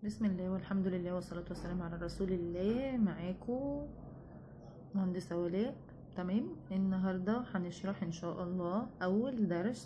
بسم الله والحمد لله والصلاة والسلام على رسول الله معاكم مهندسة ولاء تمام النهاردة هنشرح ان شاء الله اول درس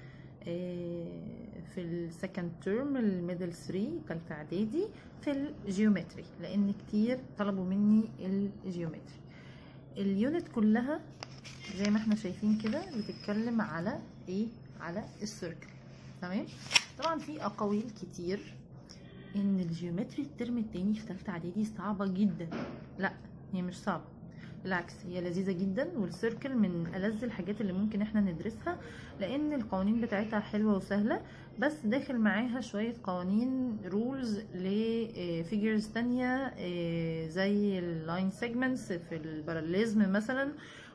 آه، في السكند ترم الميدل 3 تالتة اعدادي في الجيومتري لان كتير طلبوا مني الجيومتري اليونت كلها زي ما احنا شايفين كده بتتكلم على ايه على السيركل تمام طبعا في اقاويل كتير ان الجيومتري الترم التاني في تالتة اعدادي صعبة جدا لا هي مش صعبة بالعكس هي لذيذة جدا والسيركل من ألذ الحاجات اللي ممكن احنا ندرسها لأن القوانين بتاعتها حلوة وسهلة بس داخل معاها شوية قوانين رولز لفيجرز تانية آه، زي اللاين سيجمنتس في الباراليزم مثلا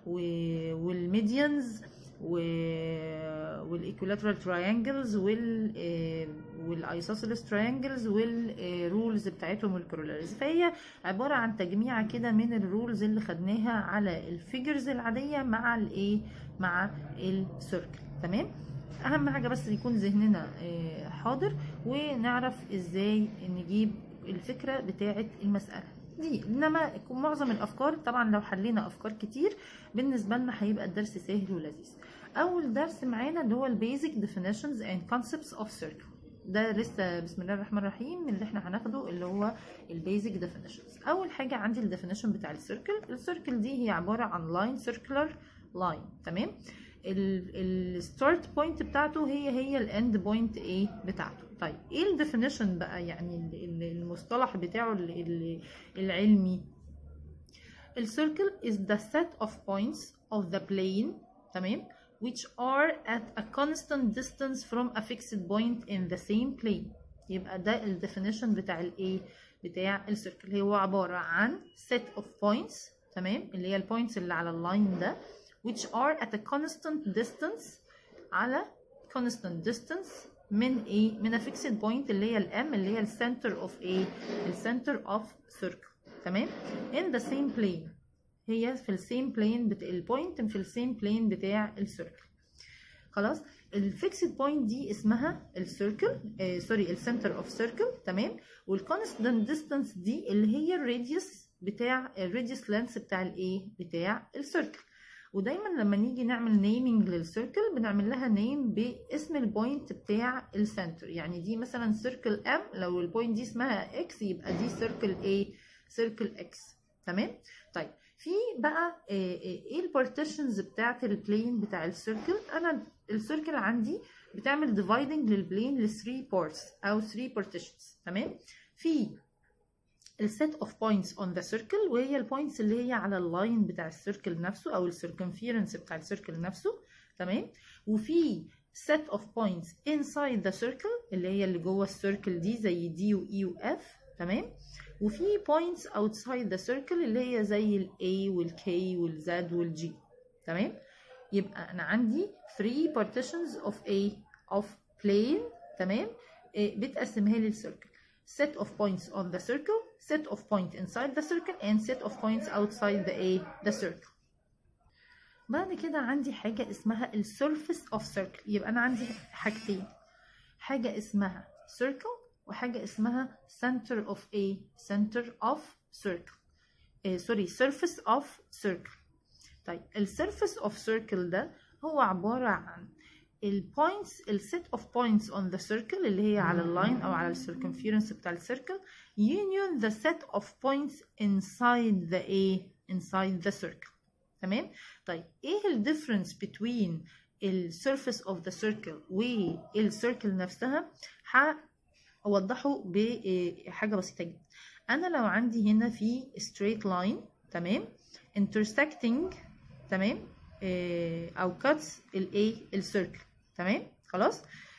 والميديانز والايكولاترال تراينجلز وال والايسوسيلس تراينجلز والرولز بتاعتهم والكرولاريز فهي عباره عن تجميعه كده من الرولز اللي خدناها على الفيجرز العاديه مع الايه مع السيركل تمام اهم حاجه بس يكون ذهننا آه، حاضر ونعرف ازاي نجيب الفكره بتاعه المساله دي انما معظم الافكار طبعا لو حلينا افكار كتير بالنسبه لنا هيبقى الدرس سهل ولذيذ اول درس معانا اللي هو البيزك definitions and concepts of circle ده لسه بسم الله الرحمن الرحيم اللي احنا هناخده اللي هو البيزك definitions اول حاجه عندي الديفينيشن بتاع السيركل السيركل دي هي عباره عن لاين circular لاين تمام الستارت بوينت بتاعته هي هي الاند بوينت ايه بتاعته طيب ايه الديفينيشن بقى يعني ال- ال- المصطلح بتاعه ال- ال- العلمي السيركل is the set of points of the plane تمام which are at a constant distance from a fixed point in the same plane يبقى ده ال definition بتاع الايه بتاع السيركل هو عبارة عن set of points تمام اللي هي البوينتس اللي على اللاين ده which are at a constant distance على constant distance من ايه من a fixed point اللي هي الام اللي هي السنتر اوف ايه السنتر اوف circle تمام in the same plane هي في السيم بلين بتاع البوينت في السيم بلين بتاع السيركل خلاص الفيكسد بوينت دي اسمها السيركل آه سوري السنتر اوف سيركل تمام والكونستانت ديستانس دي اللي هي الراديوس بتاع الراديوس لينث بتاع الايه بتاع السيركل ودايما لما نيجي نعمل نيمينج للسيركل بنعمل لها نيم باسم البوينت بتاع السنتر يعني دي مثلا سيركل ام لو البوينت دي اسمها اكس يبقى دي سيركل ايه سيركل اكس تمام طيب في بقى آه، آه، ايه البارتيشنز بتاعت البلين بتاع السيركل انا السيركل عندي بتعمل ديفايدنج للبلين ل 3 بارتس او 3 بارتيشنز تمام في السيت اوف بوينتس اون ذا سيركل وهي البوينتس اللي هي على اللاين بتاع السيركل نفسه او السيركمفيرنس بتاع السيركل نفسه تمام وفي set of points inside the circle اللي هي اللي جوه السيركل دي زي دي و E و F تمام وفي points outside the circle اللي هي زي ال A وال K وال Z وال G تمام يبقى انا عندي 3 partitions of A of plane تمام إيه، بتقسمها لي السيركل set of points on the circle set of point inside the circle and set of points outside the A the circle بعد كده عندي حاجة اسمها ال surface of circle يبقى أنا عندي حاجتين حاجة اسمها circle وحاجة اسمها center of A center of circle إيه سوري surface of circle طيب ال surface of circle ده هو عبارة عن ال points ال set of points on the circle اللي هي على اللاين أو على ال circumference بتاع السيركل union the set of points inside the A inside the circle تمام طيب ايه ال difference between ال surface of the circle والسيركل نفسها هوضحه بحاجة بسيطة جدا أنا لو عندي هنا في straight line تمام intersecting تمام آه، أو cuts ال A السيركل تمام خلاص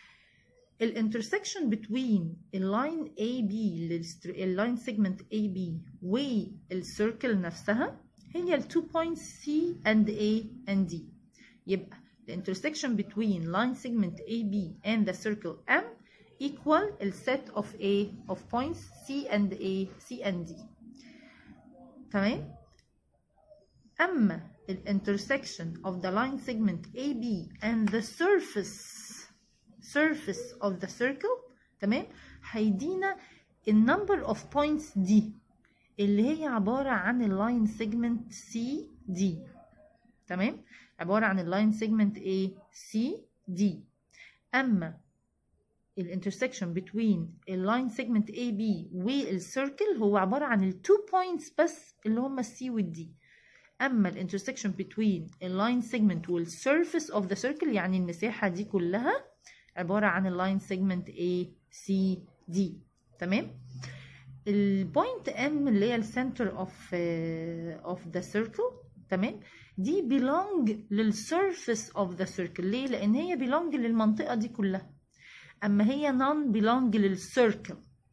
الانترسكشن بين اللاين AB اللاين سيجمنت AB والسيركل نفسها هي ال two points C and A and D يبقى the intersection between line segment AB and the circle M equal the set of A of points C and A C and D تمام أما the intersection of the line segment AB and the surface surface of the circle تمام هيدينا النمبر اوف بوينتس دي اللي هي عبارة عن اللاين سيجمنت سي دي تمام عبارة عن اللاين سيجمنت A C D أما الانترسكشن بين اللاين سيجمنت A B والسيركل هو عبارة عن التو بوينتس بس اللي هما السي والدي أما الانترسكشن بين اللاين سيجمنت والسيرفيس اوف ذا سيركل يعني المساحة دي كلها عبارة عن اللاين سيجمنت A C D تمام البوينت M اللي هي السنتر اوف اوف ذا سيركل تمام دي belong للسيرفيس اوف ذا سيركل ليه لان هي belong للمنطقه دي كلها اما هي non belong للسيركل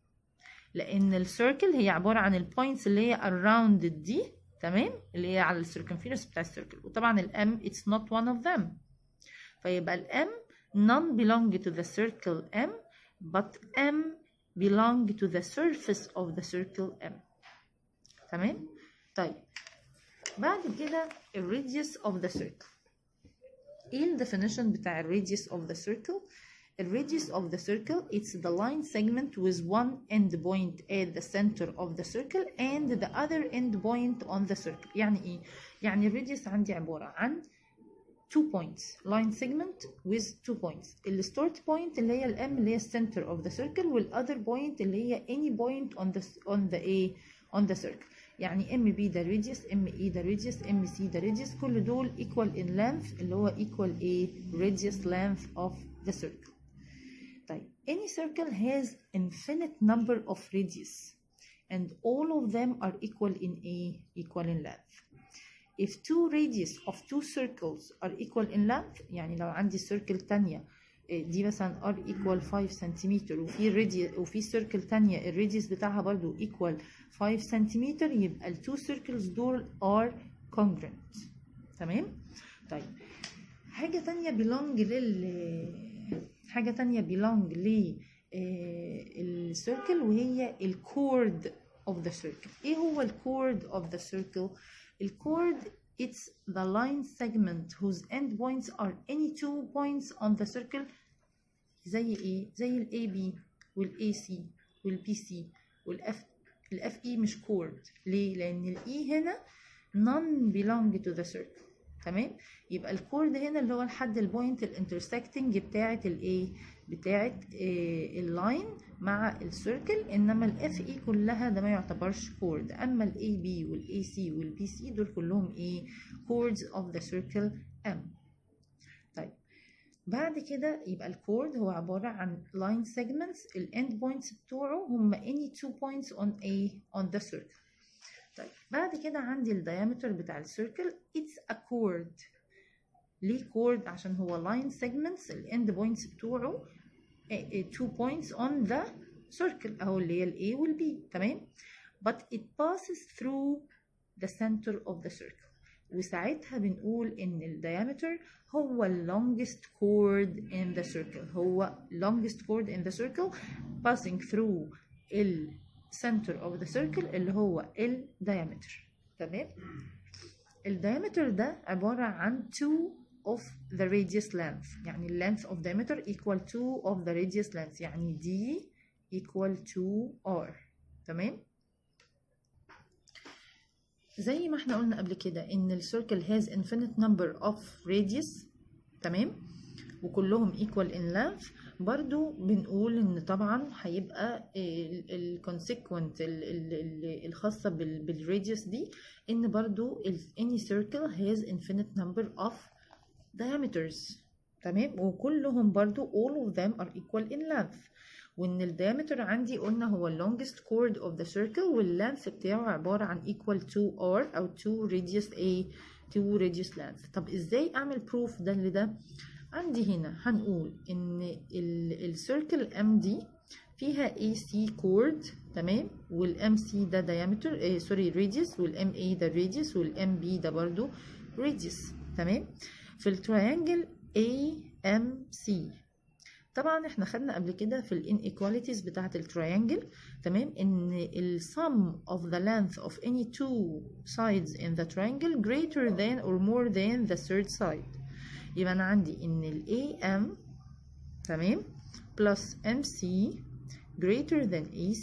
لان السيركل هي عباره عن البوينتس اللي هي around دي تمام اللي هي على السيركمفيرنس بتاع السيركل وطبعا الام it's not one of them فيبقى الام non belong to the circle m but m belong to the surface of the circle m تمام طيب بعد كده الراديوس of the circle ايه الديفينيشن بتاع الراديوس of the circle الراديوس of the circle it's the line segment with one end point at the center of the circle and the other end point on the circle يعني ايه يعني الراديوس عندي عبارة عن two points line segment with two points الستارت point اللي هي الام اللي هي center of the circle والother point اللي هي any point on the on the a on the circle يعني ام بي ده radius ام اي ده radius ام سي ده radius كل دول equal in length اللي هو equal a radius length of the circle طيب any circle has infinite number of radius and all of them are equal in a equal in length if two radius of two circles are equal in length يعني لو عندي circle تانية دي مثلا r equal 5 سنتيمتر وفي radius وفي circle تانية الراديوس بتاعها برضو equal 5 سنتيمتر يبقى ال two circles دول are congruent تمام طيب حاجة تانية belong لل حاجة تانية belong ل السيركل وهي الكورد of the circle ايه هو الكورد of the circle الكورد it's the line segment whose endpoints are any two points on the circle زي ايه زي ال AB وال AC وال BC وال F ال FE مش كورد ليه لان ال E هنا none belong to the circle تمام يبقى الكورد هنا اللي هو الحد البوينت الانترسكتنج بتاعه الايه بتاعه اللاين مع السيركل انما الاف اي كلها ده ما يعتبرش كورد اما الاي بي والاي سي والبي سي دول كلهم ايه كوردز اوف ذا سيركل ام طيب بعد كده يبقى الكورد هو عبارة عن line segments الاند بوينتس بتوعه هم any two points on a on the circle طيب بعد كده عندي الديامتر بتاع السيركل it's a chord ليه chord عشان هو line segments الاند بوينتس بتوعه two points on the circle اهو اللي هي ال A وال B تمام but it passes through the center of the circle وساعتها بنقول ان الديامتر هو ال longest chord in the circle هو longest chord in the circle passing through ال center of the circle اللي هو ال diameter تمام الديامتر ده عبارة عن 2 of the radius length يعني length of diameter equal to of the radius length يعني d equal to r تمام زي ما احنا قلنا قبل كده ان السيركل has infinite number of radius تمام وكلهم equal in length برضو بنقول ان طبعا هيبقى الكونسيكونت الخاصة بالراديوس دي ان برضو any circle has infinite number of diameters تمام وكلهم برضو all of them are equal in length وان الديامتر عندي قلنا هو longest chord of the circle واللينث بتاعه عبارة عن equal to r او to radius a to radius length طب ازاي اعمل proof ده لده عندي هنا هنقول ان السيركل ام دي فيها AC chord تمام والام سي ده diameter آه سوري radius والام A ده radius والام B ده برضو radius تمام في التريانجل AMC طبعا احنا خدنا قبل كده في الانيكواليتيز بتاعه التريانجل تمام ان ال sum of the length of any two sides in the triangle greater than or more than the third side يبقى انا عندي ان ال AM تمام plus MC greater than AC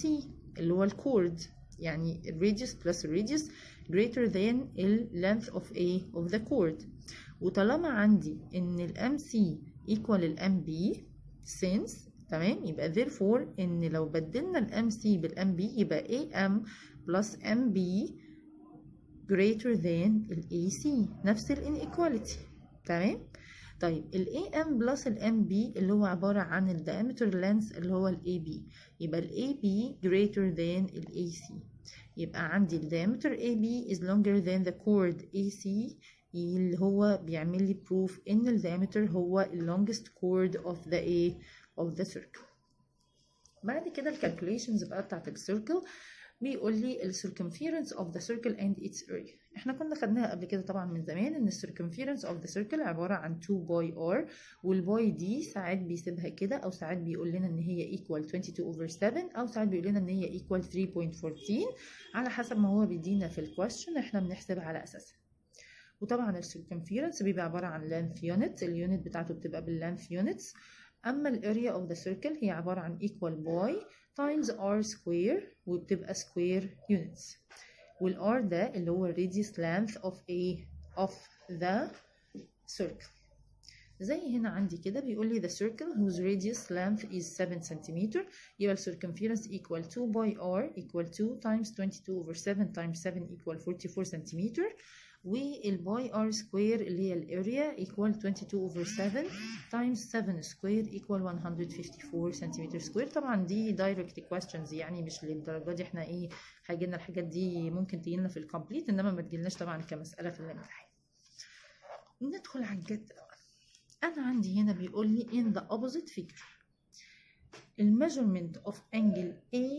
اللي هو الكورد يعني الراديوس بلس الراديوس greater than ال length of a of the chord وطالما عندي ان ال MC equal ال MB since تمام يبقى therefore ان لو بدلنا ال MC بال MB يبقى AM plus MB greater than ال AC نفس ال inequality تمام طيب ال AM plus ال MB اللي هو عبارة عن ال diameter length اللي هو ال AB يبقى ال AB greater than ال AC يبقى عندي ال diameter AB is longer than the chord AC اللي هو بيعمل لي proof ان ال diameter هو ال longest chord of the A of the circle بعد كده ال calculations بقى بتاعت ال circle بيقول لي ال circumference of the circle and its area احنا كنا خدناها قبل كده طبعا من زمان ان ال circumference of the circle عبارة عن 2 باي r والباي دي ساعات بيسيبها كده او ساعات بيقول لنا ان هي equal 22 over 7 او ساعات بيقول لنا ان هي equal 3.14 على حسب ما هو بيدينا في الكويستشن احنا بنحسبها على اساسها وطبعا ال circumference بيبقى عبارة عن length unit اليونت بتاعته بتبقى بالlength units اما ال area of the circle هي عبارة عن equal by times r square وبتبقى square units وال r ده اللي هو radius length of a of the circle زي هنا عندي كده بيقول لي the circle whose radius length is 7 cm يبقى ال circumference equal 2 by r equal 2 times 22 over 7 times 7 equal 44 cm والباي ار سكوير اللي هي الاريا equal 22 over 7 times 7 سكوير equal 154 سنتيمتر سكوير طبعا دي دايركت questions يعني مش للدرجه دي احنا ايه هيجيلنا الحاجات دي ممكن تجيلنا في الكومبليت انما ما تجيلناش طبعا كمساله في الامتحان ندخل على الجد انا عندي هنا بيقول لي in the opposite figure الميجرمنت of angle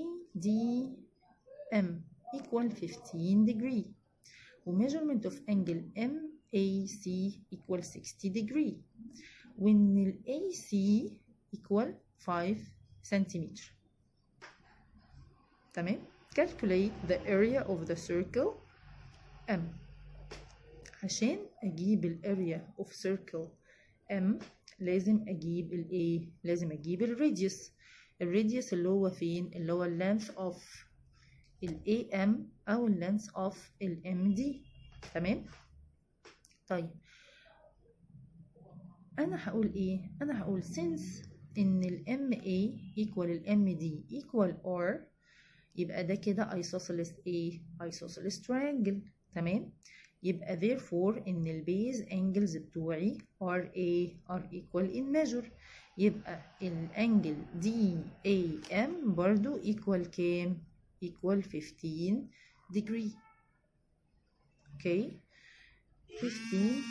ADM equal 15 degree وmeasurement of angle MAC equal 60 degree وإن ال AC equal 5 centimeter تمام calculate the area of the circle M عشان أجيب ال area of circle M لازم أجيب ال A لازم أجيب ال radius ال radius اللي هو فين اللي هو ال length of ال AM أو ال length of ال MD تمام طيب أنا هقول إيه أنا هقول since إن ال MA equal ال MD equal R يبقى ده كده isosceles A isosceles triangle تمام يبقى therefore إن ال base angles بتوعي RA are equal in measure يبقى الانجل DAM برضو equal كام equal 15 degree اوكي 15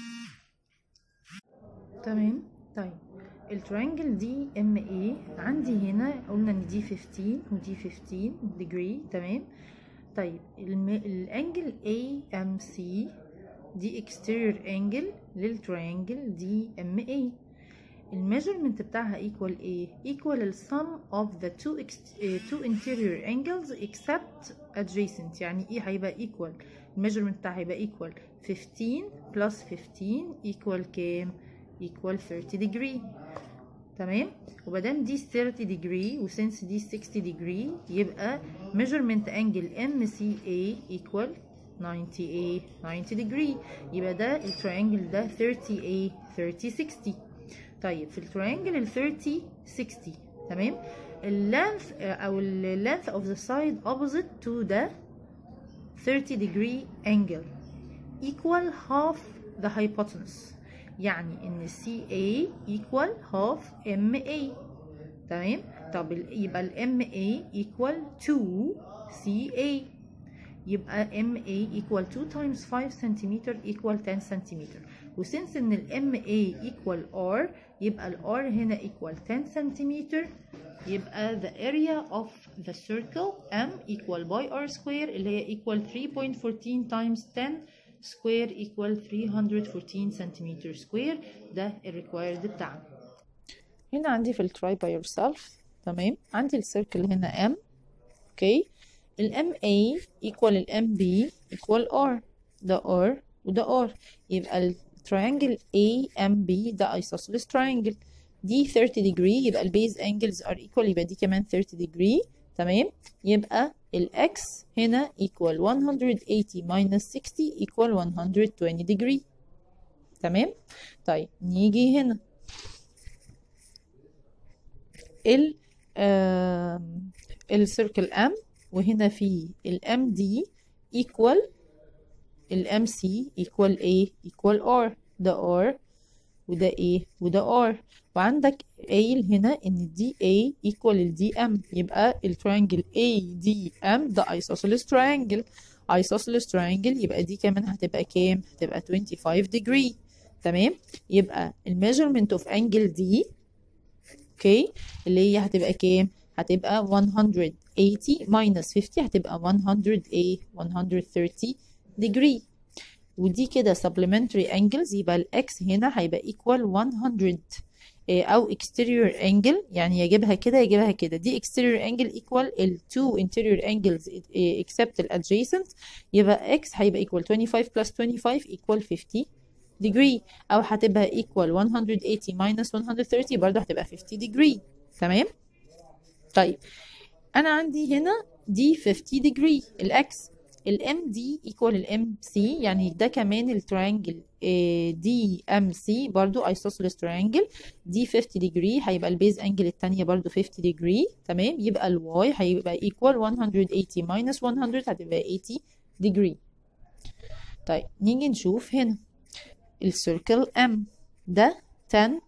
تمام طيب الترينجل دي ام اي عندي هنا قلنا ان دي 15 ودي 15 degree تمام طيب الانجل اي ام سي دي exterior angle للترينجل دي ام اي الميجرمنت بتاعها equal ايه equal ال sum of the two, uh, two interior angles except adjacent يعني ايه هيبقى equal الميجرمنت بتاعها هيبقى equal 15 plus 15 equal كام equal 30 degree تمام ومادام دي 30 degree وسنس دي 60 degree يبقى measurement angle MCA equal 90A 90 degree يبقى ده التريانجل ده 30A 30 60 طيب في التريانجل ال 30 60 تمام اللينث او ال length of the side opposite to the 30 degree angle equal half the hypotenuse يعني ان CA equal half MA تمام طب يبقى ال MA equal 2 CA يبقى MA equal 2 times 5 centimeter equal 10 centimeter وسنس ان ال MA equal R يبقى ال R هنا equal 10 centimeter يبقى the area of the circle M equal by R square اللي هي equal 3.14 times 10 square equal 314 centimeter square ده ال required بتاعنا هنا عندي في ال try by yourself تمام عندي السيركل هنا M اوكي ال MA equal ال MB equal R ده R وده R يبقى ال triangle AMB ده isosceles triangle دي 30 degree يبقى ال base angles are equal يبقى دي كمان 30 degree تمام يبقى الاكس هنا equal 180 minus 60 equal 120 degree تمام طيب نيجي هنا ال آم، السيركل ام وهنا في الام دي equal الام سي equal a equal r ده r وده a وده r وعندك قايل هنا ان الدي A equal الدي M يبقى الترينجل ADM ده isosceles triangle isosceles triangle يبقى دي كمان هتبقى كام؟ هتبقى 25 degree تمام؟ يبقى الميجرمنت اوف انجل دي اوكي اللي هي هتبقى كام؟ هتبقى 180 minus 50 هتبقى 100 A 130 degree ودي كده supplementary angles يبقى الاكس هنا هيبقى equal 100 إيه، او exterior angle يعني يجيبها كده يجيبها كده دي exterior angle equal ال two interior angles إيه، except ال adjacent يبقى x هيبقى equal 25 plus 25 equal 50 degree او هتبقى equal 180 minus 130 برضه هتبقى 50 degree تمام طيب انا عندي هنا دي 50 degree الاكس الام دي ايكوال الام سي يعني ده كمان التريانجل دي ام سي برضو ايسوسيلس تريانجل دي 50 degree هيبقى البيز انجل التانية برضو 50 degree تمام يبقى الواي هيبقى ايكوال 180 minus 100 هتبقى 80 degree طيب نيجي نشوف هنا السيركل ام ده 10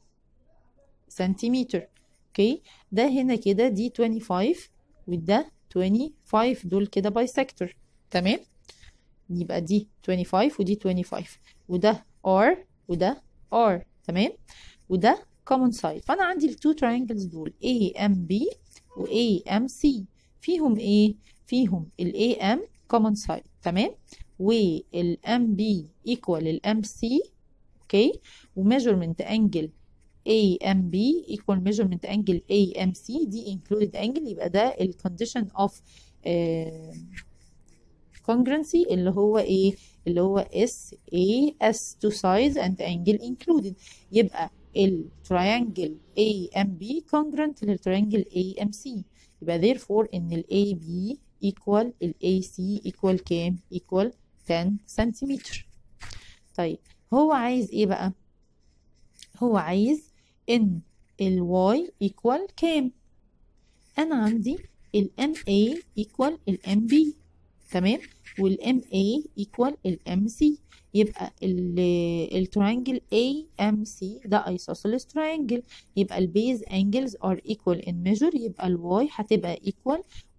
سنتيمتر اوكي ده هنا كده دي 25 وده 25 دول كده بايسكتور تمام يبقى دي 25 ودي 25 وده R وده R تمام وده common side فانا عندي التو triangles دول AMB و AMC فيهم ايه فيهم ال AM common side تمام وال MB equal ال MC اوكي وmeasurement angle AMB equal measurement angle AMC دي included angle يبقى ده ال condition of uh, congruency اللي هو ايه اللي هو S A S two sides and angle included يبقى ال triangle AMB congruent لل triangle AMC يبقى therefore ان ال AB equal ال AC equal كام equal 10 سنتيمتر طيب هو عايز ايه بقى هو عايز ان ال Y equal كام انا عندي ال MA equal ال MB تمام والام A equal الام C يبقى الترينجل AMC ده isosceles triangle يبقى البيز angles are equal in measure يبقى الواي هتبقى equal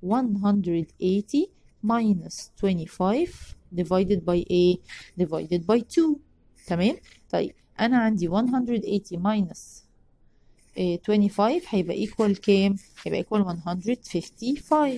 180 minus 25 divided by A divided by 2 تمام طيب انا عندي 180 minus eh, 25 هيبقى equal كام هيبقى equal 155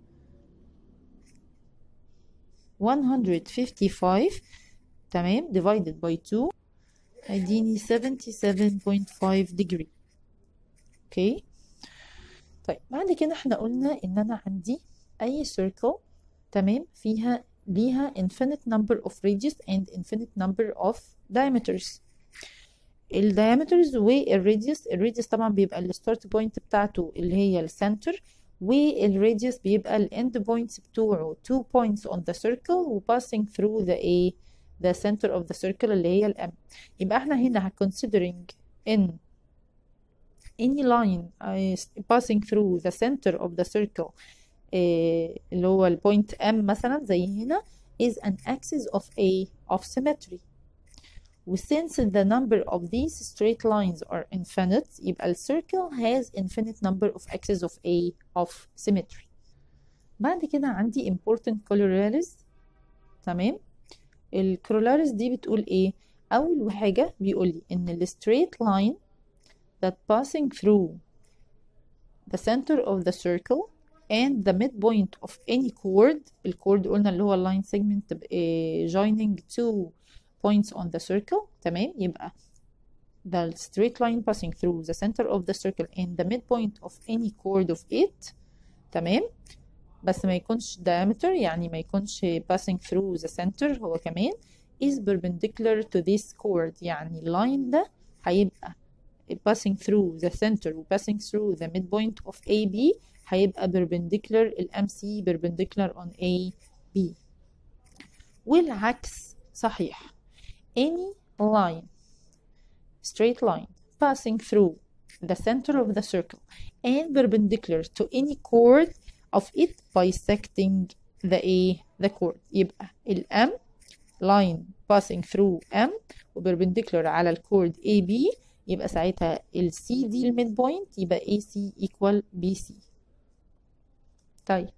155 تمام divided by 2 هيديني 77.5 degree اوكي طيب بعد كده احنا قلنا ان انا عندي اي circle تمام فيها ليها infinite number of radius and infinite number of diameters ال diameters والradius الراديوس طبعا بيبقى الستارت بوينت بتاعته اللي هي السنتر والراديوس بيبقى الاند بوينتس بتوعه two points on the circle و passing through the a the center of the circle اللي هي الام يبقى احنا هنا considering in any line is passing through the center of the circle eh, اللي هو البوينت M مثلا زي هنا is an axis of A of symmetry since the number of these straight lines are infinite يبقى ال circle has infinite number of axes of A of symmetry بعد كده عندي important corollaries تمام الكرولاريز دي بتقول ايه اول حاجة بيقول لي ان ال straight line that passing through the center of the circle and the midpoint of any chord الchord قلنا اللي هو line segment uh, joining two points on the circle تمام يبقى the straight line passing through the center of the circle and the midpoint of any chord of it تمام بس ما يكونش diameter يعني ما يكونش passing through the center هو كمان is perpendicular to this chord يعني اللاين ده هيبقى passing through the center و passing through the midpoint of AB هيبقى perpendicular ال MC perpendicular on AB والعكس صحيح any line straight line passing through the center of the circle and perpendicular to any chord of it bisecting the A the chord يبقى ال M line passing through M و perpendicular على الكورد AB يبقى ساعتها ال C دي الميد بوينت يبقى AC equal BC طيب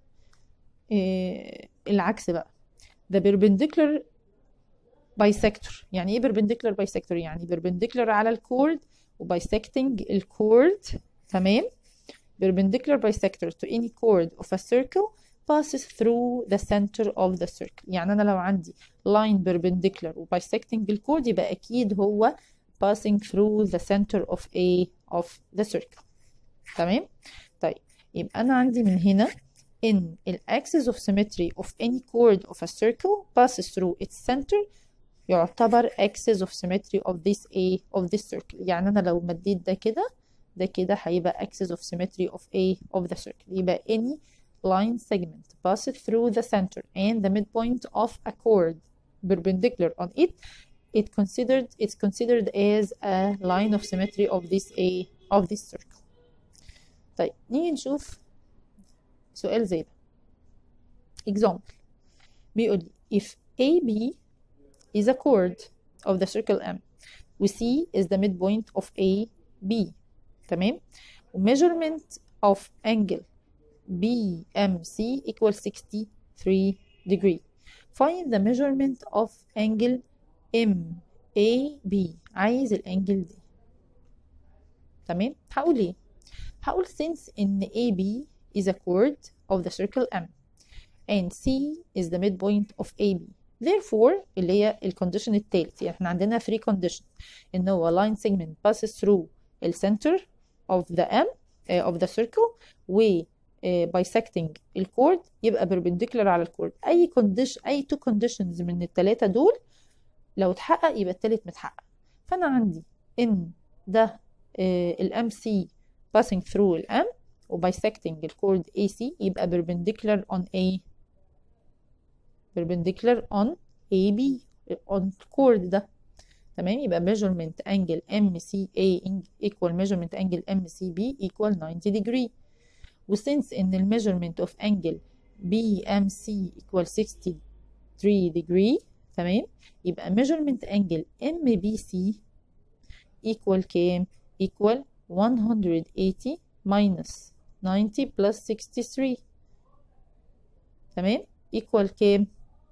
إيه العكس بقى the perpendicular bisector يعني ايه perpendicular bisector يعني perpendicular على الكورد و bisecting الكورد تمام perpendicular bisector to any chord of a circle passes through the center of the circle يعني انا لو عندي line perpendicular و bisecting الكورد يبقى اكيد هو passing through the center of a of the circle تمام طيب يبقى انا عندي من هنا in the axis of symmetry of any chord of a circle passes through its center يعتبر axis of symmetry of this A of this circle يعني أنا لو مديت ده كده ده كده هيبقى axis of symmetry of A of the circle يبقى any line segment passes through the center and the midpoint of a chord perpendicular on it it considered it's considered as a line of symmetry of this A of this circle طيب نيجي نشوف سؤال زي ده example بيقول لي if AB is a chord of the circle M و C is the midpoint of AB تمام و measurement of angle BMC equals 63 degree find the measurement of angle MAB عايز الانجل دي تمام هقول ايه هقول since ان AB is a chord of the circle M and C is the midpoint of AB therefore اللي هي الكونديشن التالت يعني احنا عندنا three condition ان هو line segment passes through the center of the M uh, of the circle و uh, bisecting الكورد يبقى perpendicular على الكورد اي condition اي two conditions من التلاتة دول لو اتحقق يبقى التالت متحقق فانا عندي ان ده uh, ال MC passing through ال M و bisecting الكورد AC يبقى perpendicular on A perpendicular on AB on الكورد ده تمام يبقى measurement angle MCA equal measurement angle MCB equal 90 degree و since ان ال measurement of angle BMC equal 63 degree تمام يبقى measurement angle MBC equal كام equal 180 minus 90 plus 63 تمام equal كام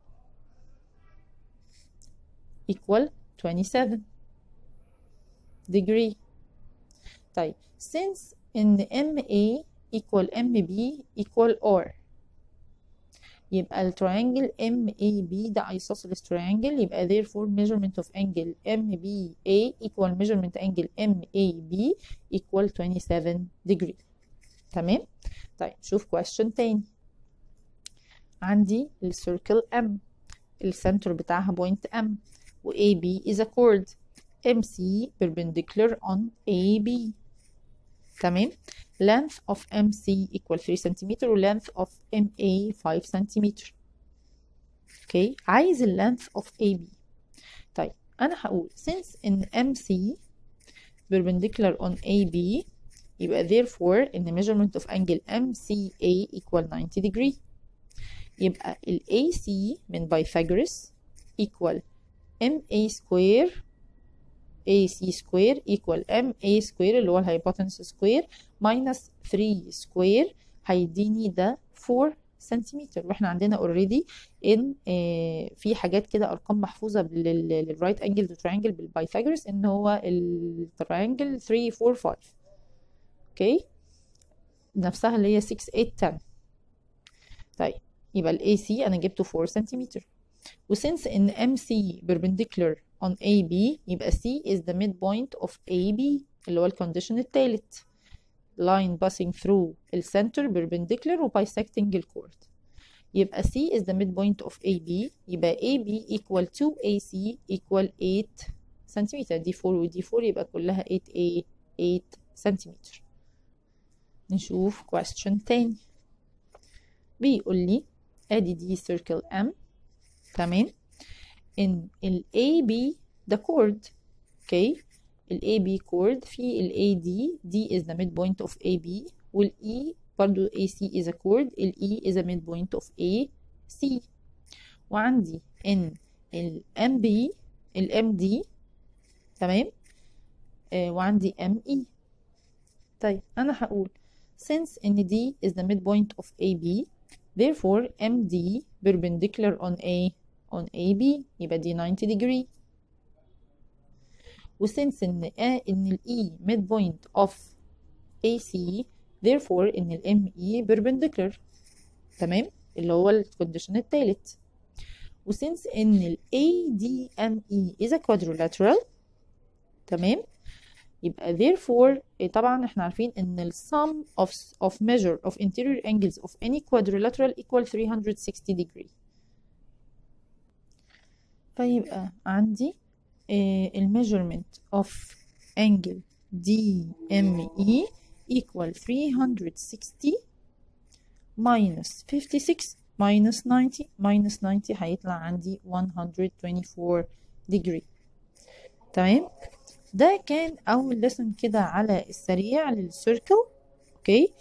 equal 27 degree طيب since ان MA equal MB equal R يبقى ال triangle MAB ده isosceles triangle يبقى therefore measurement of angle MBA equal measurement angle MAB equal 27 degree تمام طيب شوف question تاني عندي السيركل M السنتر بتاعها point M و AB is a chord MC perpendicular on AB تمام length of MC equal 3 cm و length of MA 5 cm اوكي عايز ال length of AB طيب انا هقول since ان MC perpendicular on AB يبقى therefore ان measurement of angle MCA equal 90 degree يبقى ال AC من Pythagoras equal MA square AC square equal MA square اللي هو الهايبوتنس square minus 3 square هيديني ده 4 سنتيمتر واحنا عندنا اوريدي ان آه في حاجات كده ارقام محفوظه للرايت انجل تو تريانجل بالبايثاغورس ان هو التريانجل 3 4 5 اوكي نفسها اللي هي 6 8 10 طيب يبقى الاي سي انا جبته 4 سنتيمتر وسنس ان ام سي perpendicular on AB يبقى C is the midpoint of AB اللي هو الكونديشن التالت line passing through ال center perpendicular و bisecting الكورد يبقى C is the midpoint of AB يبقى AB equal to AC equal 8 سنتيمتر دي 4 ودي 4 يبقى كلها 8A 8 سنتيمتر نشوف question تاني بيقول لي ادي دي circle M تمام ان ال AB ده chord اوكي ال AB chord في ال AD D is the midpoint of AB وال E برضو AC is a chord ال E is a midpoint of AC وعندي ان ال MB ال MD تمام آه وعندي ME طيب انا هقول since ان D is the midpoint of AB therefore MD perpendicular on A on AB يبقى دي 90 degree وسنس ان A ان ال E midpoint of AC therefore ان ال ME perpendicular تمام اللي هو الكونديشن التالت وسنس ان ال ADME is a quadrilateral تمام يبقى therefore طبعا احنا عارفين ان ال sum of of measure of interior angles of any quadrilateral equal 360 degree فيبقى عندي ال measurement of angle DME equal 360 minus 56 minus 90 minus 90 هيطلع عندي 124 degree تمام ده كان اول لسن كده على السريع للسيركل اوكي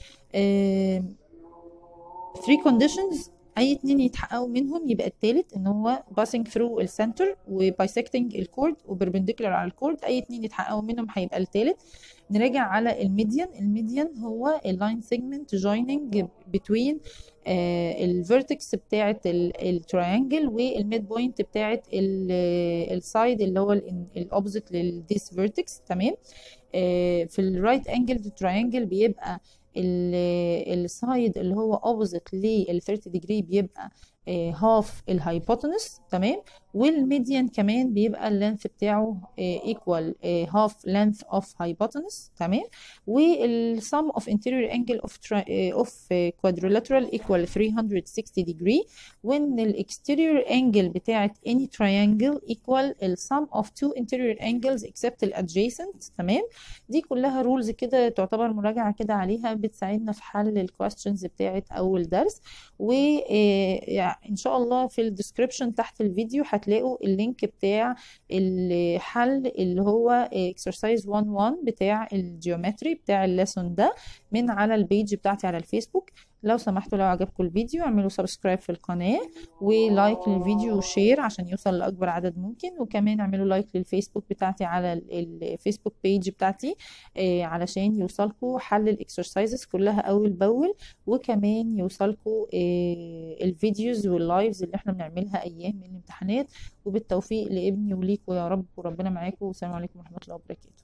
3 كونديشنز اي اتنين يتحققوا منهم يبقى التالت ان هو passing through السنتر وبايسكتنج الكورد وبربنديكولار على الكورد اي اتنين يتحققوا منهم هيبقى التالت نراجع على الميديان الميديان هو اللاين سيجمنت جويننج بتوين الفيرتكس بتاعه التريانجل والميد بوينت بتاعه السايد اللي هو الاوبزيت للديس فيرتكس تمام آه في الرايت انجل تريانجل بيبقى السايد اللي هو اوبوزيت لل 30 ديجري بيبقى هاف الهايبوتنس تمام والميديان كمان بيبقى اللينث بتاعه ايكوال هاف لينث اوف هايبوتنس تمام والسم اوف انتيريور انجل اوف اوف كوادريلاترال ايكوال 360 degree when الاكستيريور انجل بتاعه any triangle equal السم اوف two interior angles except الادجيسنت تمام دي كلها رولز كده تعتبر مراجعه كده عليها بتساعدنا في حل الكويستشنز بتاعه اول درس و ان شاء الله في الديسكريبشن تحت الفيديو هتلاقوا اللينك بتاع الحل اللي هو exercise 1 بتاع الجيومتري بتاع الليسون ده من على البيج بتاعتي على الفيسبوك لو سمحتوا لو عجبكم الفيديو اعملوا سبسكرايب في القناة ولايك للفيديو وشير عشان يوصل لأكبر عدد ممكن وكمان اعملوا لايك للفيسبوك بتاعتي على الفيسبوك بيج بتاعتي آه علشان يوصلكم حل الاكسرسايزز كلها أول بأول وكمان يوصلكم آه الفيديوز واللايفز اللي احنا بنعملها أيام الامتحانات وبالتوفيق لابني وليكم يا رب وربنا معاكم والسلام عليكم ورحمة الله وبركاته